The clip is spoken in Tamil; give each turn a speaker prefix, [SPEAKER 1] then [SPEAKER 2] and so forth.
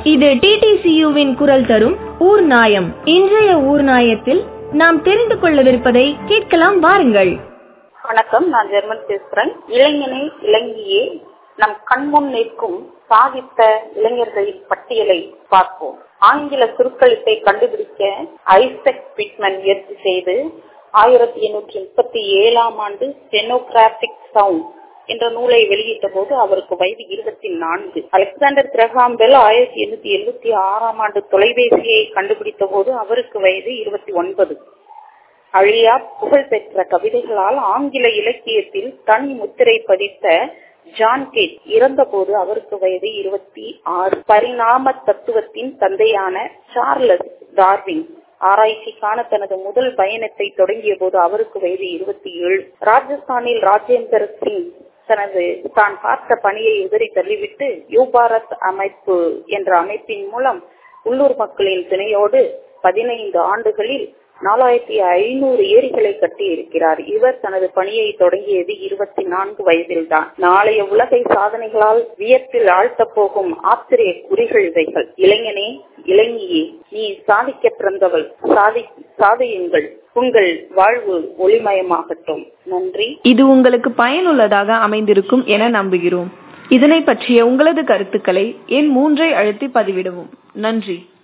[SPEAKER 1] இது டிடிசியுவின் குரல் தரும் ஊர் நாயம் இன்றைய ஊர் நாயத்தில் நாம் தெரிந்து கொள்ளவிருப்பதை கேட்கலாம் வாருங்கள்
[SPEAKER 2] வணக்கம் நான் ஜெர்மன் பேசுறேன் இளைஞனை இளங்கியே நம் கண்முன் நிற்கும் சாதித்த இளைஞர்களின் பட்டியலை பார்ப்போம் ஆங்கில சுருக்கெழுத்தை கண்டுபிடிக்க ஐசக் பிட்மன் முயற்சி செய்து ஆயிரத்தி எண்ணூற்றி முப்பத்தி ஏழாம் ஆண்டு ஸ்டெனோகிராபிக் சவுண்ட் என்ற நூலை வெளியிட்ட போது அவருக்கு வயது இருபத்தி நான்கு அலெக்சாண்டர் கிரகாம் பெல் ஆயிரத்தி எண்ணூத்தி எழுபத்தி ஆறாம் ஆண்டு தொலைபேசியை கண்டுபிடித்த போது அவருக்கு வயது இருபத்தி ஒன்பது அழியா புகழ்பெற்ற கவிதைகளால் ஆங்கில இலக்கியத்தில் தனி முத்திரை பதித்த ஜான் கேட் இறந்தபோது அவருக்கு வயது இருபத்தி ஆறு பரிணாம தத்துவத்தின் தந்தையான சார்லஸ் டார்வின் ஆராய்ச்சிக்கான தனது முதல் பயணத்தை தொடங்கிய போது அவருக்கு வயது இருபத்தி ஏழு ராஜஸ்தானில் ராஜேந்தர் சிங் தனது தான் பார்த்த பணியை உதறி தள்ளிவிட்டு யூபாரத் அமைப்பு என்ற அமைப்பின் மூலம் உள்ளூர் மக்களின் துணையோடு பதினைந்து ஆண்டுகளில் நாலாயிரத்தி ஐநூறு ஏரிகளை கட்டி இருக்கிறார் இவர் தனது பணியை தொடங்கியது இருபத்தி நான்கு வயதில்தான் நாளைய உலகை சாதனைகளால் வியப்பில் ஆழ்த்தப் போகும் ஆச்சரிய குறிகள் இவைகள் இளைஞனே இளைஞியே நீ சாதிக்க பிறந்தவள் சாதி சாதியுங்கள் உங்கள் வாழ்வு ஒளிமயமாகட்டும் நன்றி
[SPEAKER 1] இது உங்களுக்கு பயனுள்ளதாக அமைந்திருக்கும் என நம்புகிறோம் இதனை பற்றிய உங்களது கருத்துக்களை எண் மூன்றை அழுத்தி பதிவிடவும் நன்றி